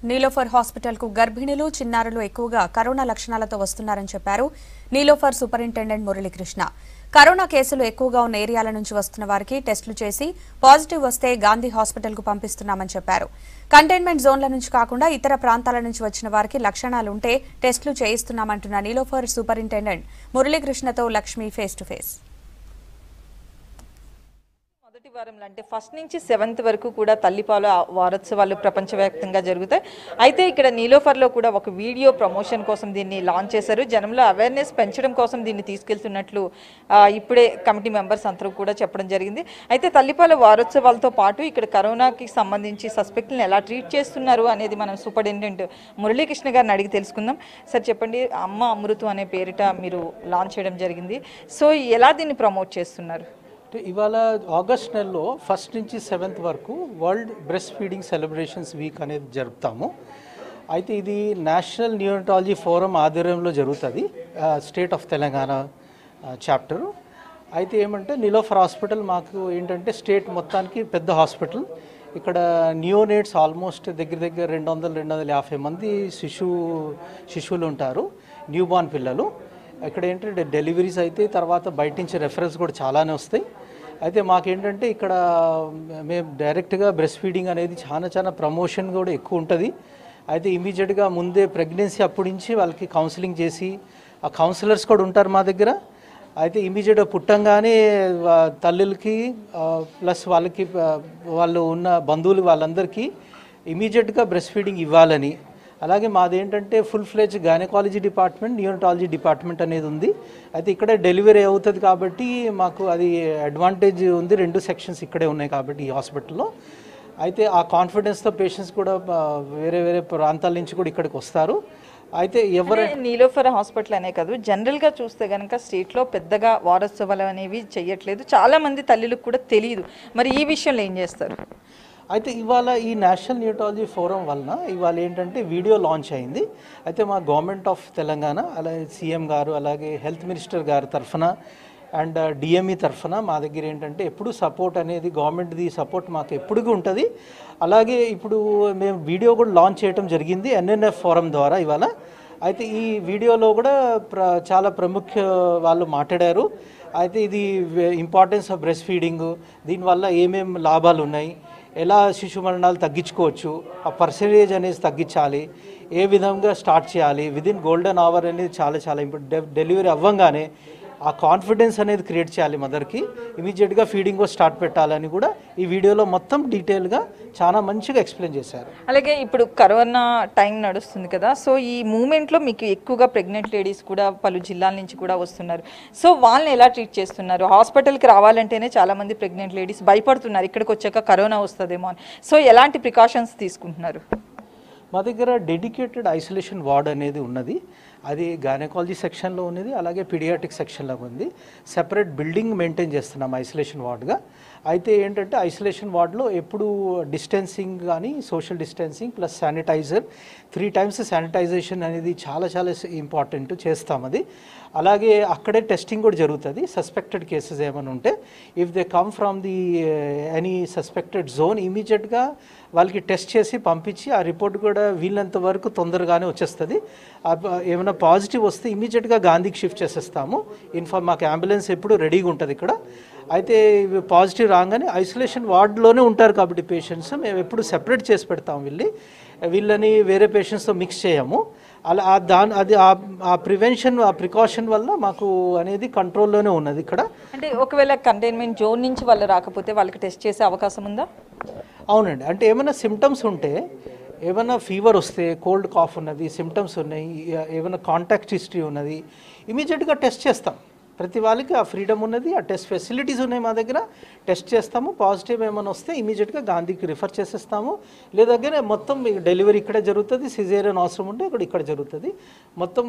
నీలోఫర్ హాస్పిటల్కు గర్భిణులు చిన్నారులు ఎక్కువగా కరోనా లక్షణాలతో వస్తున్నారని చెప్పారు నీలోఫర్ సూపరింటెండెంట్ మురళీకృష్ణ కరోనా కేసులు ఎక్కువగా ఉన్న ఏరియాల నుంచి వస్తున్న వారికి టెస్టులు చేసి పాజిటివ్ వస్తే గాంధీ హాస్పిటల్కు పంపిస్తున్నామని చెప్పారు కంటైన్మెంట్ జోన్ల నుంచి కాకుండా ఇతర ప్రాంతాల నుంచి వచ్చిన వారికి లక్షణాలుంటే టెస్టులు చేయిస్తున్నామంటున్న నీలోఫర్ సూపరింటెండెంట్ మురళీకృష్ణతో లక్ష్మి ఫేస్ టు ఫేస్ మొదటి వారంలో అంటే ఫస్ట్ నుంచి సెవెంత్ వరకు కూడా తల్లిపాలు ఆ వారోత్సవాలు ప్రపంచవ్యాప్తంగా జరుగుతాయి అయితే ఇక్కడ నీలోఫర్లో కూడా ఒక వీడియో ప్రమోషన్ కోసం దీన్ని లాంచ్ చేశారు జనంలో అవేర్నెస్ పెంచడం కోసం దీన్ని తీసుకెళ్తున్నట్లు ఆ, ఇప్పుడే కమిటీ మెంబర్స్ అందరూ కూడా చెప్పడం జరిగింది అయితే తల్లిపాల వారోత్సవాలతో పాటు ఇక్కడ కరోనాకి సంబంధించి సస్పెక్ట్లను ఎలా ట్రీట్ చేస్తున్నారు అనేది మనం సూపరింటెండెంట్ మురళీకృష్ణ గారిని అడిగి తెలుసుకుందాం సార్ చెప్పండి అమ్మ అమృతం అనే పేరిట మీరు లాంచ్ చేయడం జరిగింది సో ఎలా దీన్ని ప్రమోట్ చేస్తున్నారు అంటే ఇవాళ ఆగస్ట్ నెలలో ఫస్ట్ నుంచి సెవెంత్ వరకు world breast feeding celebrations week అనేది జరుపుతాము అయితే ఇది నేషనల్ న్యూరటాలజీ ఫోరం ఆధ్వర్యంలో జరుగుతుంది స్టేట్ ఆఫ్ తెలంగాణ చాప్టర్ అయితే ఏమంటే నిలోఫర్ హాస్పిటల్ మాకు ఏంటంటే స్టేట్ మొత్తానికి పెద్ద హాస్పిటల్ ఇక్కడ నియోనేట్స్ ఆల్మోస్ట్ దగ్గర దగ్గర రెండు వందల రెండు వందల యాభై మంది శిశువు శిశువులు ఉంటారు న్యూ బార్న్ పిల్లలు ఇక్కడ ఏంటంటే డెలివరీస్ అయితే తర్వాత బయట నుంచి రెఫరెన్స్ కూడా చాలానే వస్తాయి అయితే మాకేంటంటే ఇక్కడ మేము డైరెక్ట్గా బ్రెస్ట్ ఫీడింగ్ అనేది చాలా చాలా ప్రమోషన్ కూడా ఎక్కువ ఉంటుంది అయితే ఇమీడియట్గా ముందే ప్రెగ్నెన్సీ అప్పటి నుంచి వాళ్ళకి కౌన్సిలింగ్ చేసి ఆ కౌన్సిలర్స్ కూడా ఉంటారు మా దగ్గర అయితే ఇమీడియట్గా పుట్టంగానే వా- తల్లులకి ప్లస్ వాళ్ళకి ఆ, వాళ్ళు ఉన్న బంధువులు వాళ్ళందరికీ ఇమీడియట్గా బ్రెస్ట్ ఫీడింగ్ ఇవ్వాలని అలాగే మాదేంటంటే full fledge gynaecology department neonatology department అనేది ఉంది అయితే ఇక్కడే డెలివరీ అవుతుంది కాబట్టి మాకు అది అడ్వాంటేజ్ ఉంది రెండు సెక్షన్స్ ఇక్కడే ఉన్నాయి కాబట్టి ఈ హాస్పిటల్లో అయితే ఆ కాన్ఫిడెన్స్తో పేషెంట్స్ కూడా ఆ, వేరే వేరే ప్రాంతాల నుంచి కూడా ఇక్కడికి వస్తారు అయితే ఎవరు అంటే నీలోఫర్ హాస్పిటల్ అనే కాదు జనరల్ గా చూస్తే గనక స్టేట్ లో పెద్దగా వారోత్సవాలు అనేవి చేయట్లేదు చాలా మంది తల్లులకు కూడా తెలియదు మరి ఈ విషయంలో ఏం చేస్తారు అయితే ఇవాళ ఈ నేషనల్ న్యూటాలజీ ఫోరం వలన ఇవాళ ఏంటంటే వీడియో లాంచ్ అయింది అయితే మా గవర్నమెంట్ ఆఫ్ తెలంగాణ అలాగే సీఎం గారు అలాగే హెల్త్ మినిస్టర్ గారి తరఫున అండ్ డిఎంఈ తరఫున మా దగ్గర ఏంటంటే ఎప్పుడు సపోర్ట్ అనేది గవర్నమెంట్ది సపోర్ట్ మాకు ఎప్పుడుగా ఉంటుంది అలాగే ఇప్పుడు మేము వీడియో కూడా లాంచ్ చేయడం జరిగింది ఎన్ఎన్ఎఫ్ ఫోరం ద్వారా ఇవాళ అయితే ఈ వీడియోలో కూడా ప్ర చాలా ప్రముఖ వాళ్ళు మాట్లాడారు అయితే ఇది ఇంపార్టెన్స్ ఆఫ్ బ్రెస్ట్ ఫీడింగ్ దీనివల్ల ఏమేం లాభాలు ఉన్నాయి ఎలా శిశు మరణాలు తగ్గించుకోవచ్చు ఆ పర్సంటేజ్ అనేది తగ్గించాలి ఏ విధంగా స్టార్ట్ చేయాలి విదిన్ గోల్డెన్ అవర్ అనేది చాలా చాలా ఇంపార్టెంట్ డెలివరీ అవ్వంగానే ఆ కాన్ఫిడెన్స్ అనేది క్రియేట్ చేయాలి మదర్కి ఇమీడియట్గా ఫీడింగ్ స్టార్ట్ పెట్టాలని కూడా ఈ వీడియోలో మొత్తం డీటెయిల్గా చాలా మంచిగా ఎక్స్ప్లెయిన్ చేశారు అలాగే ఇప్పుడు కరోనా టైం నడుస్తుంది కదా సో ఈ మూమెంట్లో మీకు ఎక్కువగా ప్రెగ్నెంట్ లేడీస్ కూడా పలు జిల్లాల నుంచి కూడా వస్తున్నారు సో వాళ్ళని ఎలా ట్రీట్ చేస్తున్నారు హాస్పిటల్కి రావాలంటేనే చాలా మంది ప్రెగ్నెంట్ లేడీస్ భయపడుతున్నారు ఇక్కడికి వచ్చాక కరోనా వస్తుందేమో అని సో ఎలాంటి ప్రికాషన్స్ తీసుకుంటున్నారు మా దగ్గర డెడికేటెడ్ ఐసోలేషన్ వార్డ్ అనేది ఉన్నది అది గైనకాలజీ సెక్షన్లో ఉన్నది అలాగే పీడియాటిక్ సెక్షన్లో ఉంది సెపరేట్ బిల్డింగ్ మెయింటైన్ చేస్తున్నాం ఐసోలేషన్ వార్డ్గా అయితే ఏంటంటే ఐసోలేషన్ వార్డ్లో ఎప్పుడు డిస్టెన్సింగ్ కానీ social distancing plus sanitiser three times sanitisation అనేది చాలా చాలా ఇంపార్టెంట్ చేస్తాం అది అలాగే అక్కడే టెస్టింగ్ కూడా జరుగుతుంది సస్పెక్టెడ్ కేసెస్ ఏమైనా ఉంటే if they come from the any suspected zone ఇమీడియట్గా వాళ్ళకి టెస్ట్ చేసి పంపించి ఆ రిపోర్ట్ కూడా వీళ్ళంత వరకు తొందరగానే వచ్చేస్తుంది ఆ ప- ఏమైనా పాజిటివ్ వస్తే ఇమీడియట్గా గాంధీకి షిఫ్ట్ చేసేస్తాము ఇన్ఫార్మ్ మాకు అంబులెన్స్ ఎప్పుడు రెడీగా ఉంటుంది ఇక్కడ అయితే ఇవి పాజిటివ్ రాగానే ఐసోలేషన్ వార్డులోనే ఉంటారు కాబట్టి పేషెంట్స్ మేము ఎప్పుడు సెపరేట్ చేసి పెడతాం వీళ్ళని వీళ్ళని వేరే పేషెంట్స్తో మిక్స్ చేయము అలా ఆ దాని అది ఆ- ఆ ప్రివెన్షన్ ఆ ప్రికాషన్ వల్ల మాకు అనేది కంట్రోల్లోనే ఉన్నది ఇక్కడ అంటే ఒకవేళ కంటైన్మెంట్ జోన్ నుంచి వాళ్ళు రాకపోతే వాళ్ళకి టెస్ట్ చేసే అవకాశం ఉందా అవునండి అంటే ఏమైనా సిమ్టమ్స్ ఉంటే ఏమైనా ఫీవర్ వస్తే కోల్డ్ కాఫ్ ఉన్నది సిమ్టమ్స్ ఉన్నాయి ఏమైనా కాంటాక్ట్ హిస్టరీ ఉన్నది ఇమీడియట్గా టెస్ట్ చేస్తాం ప్రతి వాళ్ళకి ఆ ఫ్రీడమ్ ఉన్నది ఆ టెస్ట్ ఫెసిలిటీస్ ఉన్నాయి మా దగ్గర టెస్ట్ చేస్తాము పాజిటివ్ ఏమైనా వస్తే ఇమీడియట్గా గాంధీకి రిఫర్ చేసేస్తాము లేదంటే మొత్తం డెలివరీ ఇక్కడే జరుగుతుంది సిజేరియన్ అవసరం ఉంటే ఇక్కడ ఇక్కడ జరుగుతుంది మొత్తం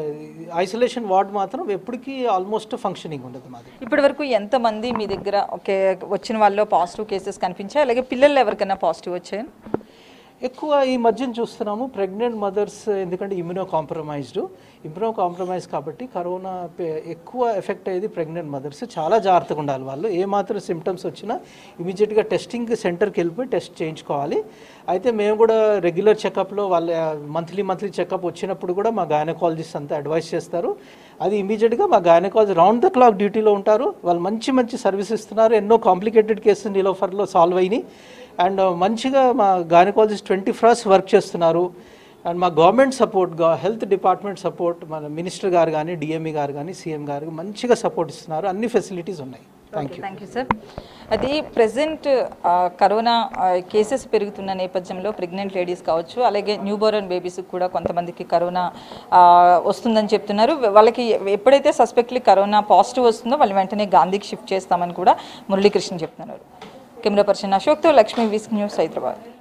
ఐసోలేషన్ వార్డ్ మాత్రం ఎప్పటికీ ఆల్మోస్ట్ ఫంక్షనింగ్ ఉండదు మాది ఇప్పటి వరకు ఎంతమంది మీ దగ్గర ఒకే వచ్చిన వాళ్ళలో పాజిటివ్ కేసెస్ కనిపించాయి అలాగే పిల్లలు ఎవరికైనా పాజిటివ్ వచ్చాయి ఎక్కువ ఈ మధ్యన చూస్తున్నాము ప్రెగ్నెంట్ మదర్స్ ఎందుకంటే ఇమ్యూనో కాంప్రమైజ్డ్ ఇమ్యూనో కాంప్రమైజ్ కాబట్టి కరోనా పే- ఎక్కువ ఎఫెక్ట్ అయ్యేది ప్రెగ్నెంట్ మదర్స్ చాలా జాగ్రత్తగా ఉండాలి వాళ్ళు ఏ మాత్రం సిమ్టమ్స్ వచ్చినా ఇమీడియట్గా టెస్టింగ్ సెంటర్కి వెళ్ళిపోయి టెస్ట్ చేయించుకోవాలి అయితే మేము కూడా రెగ్యులర్ చెకప్లో వాళ్ళ మంత్లీ మంత్లీ చెకప్ వచ్చినప్పుడు కూడా మా గైనకాలజిస్ట్ అంతా అడ్వైస్ చేస్తారు అది ఇమీడియట్గా మా గైనకాలజీ రౌండ్ ద క్లాక్ డ్యూటీలో ఉంటారు వాళ్ళు మంచి మంచి సర్వీస్ ఇస్తున్నారు ఎన్నో కాంప్లికేటెడ్ కేసెస్ నిలోఫర్లో సాల్వ్ అయినాయి అండ్ మంచిగా మా గైనకాలజిస్ట్ ట్వంటీ ఫస్ట్ వర్క్ చేస్తున్నారు అండ్ మా government support health department support మన మినిస్టర్ గారు కానీ డిఎంఈ గారు కానీ సీఎం గారు మంచిగా సపోర్ట్ ఇస్తున్నారు అన్ని ఫెసిలిటీస్ ఉన్నాయి thank you thank you sir అది ప్రజెంట్ కరోనా కేసెస్ పెరుగుతున్న నేపథ్యంలో ప్రెగ్నెంట్ లేడీస్ కావచ్చు అలాగే న్యూ బోర్న్ బేబీస్ కూడా కొంతమందికి కరోనా ఆ, వస్తుందని చెప్తున్నారు వాళ్ళకి ఎప్పుడైతే సస్పెక్ట్లీ కరోనా పాజిటివ్ వస్తుందో వాళ్ళు వెంటనే గాంధీకి షిఫ్ట్ చేస్తామని కూడా మురళీకృష్ణ చెప్తున్నారు కెమెరా పర్సన్ అశోక్తో లక్ష్మీ విస్క్ న్యూస్ హైదరాబాద్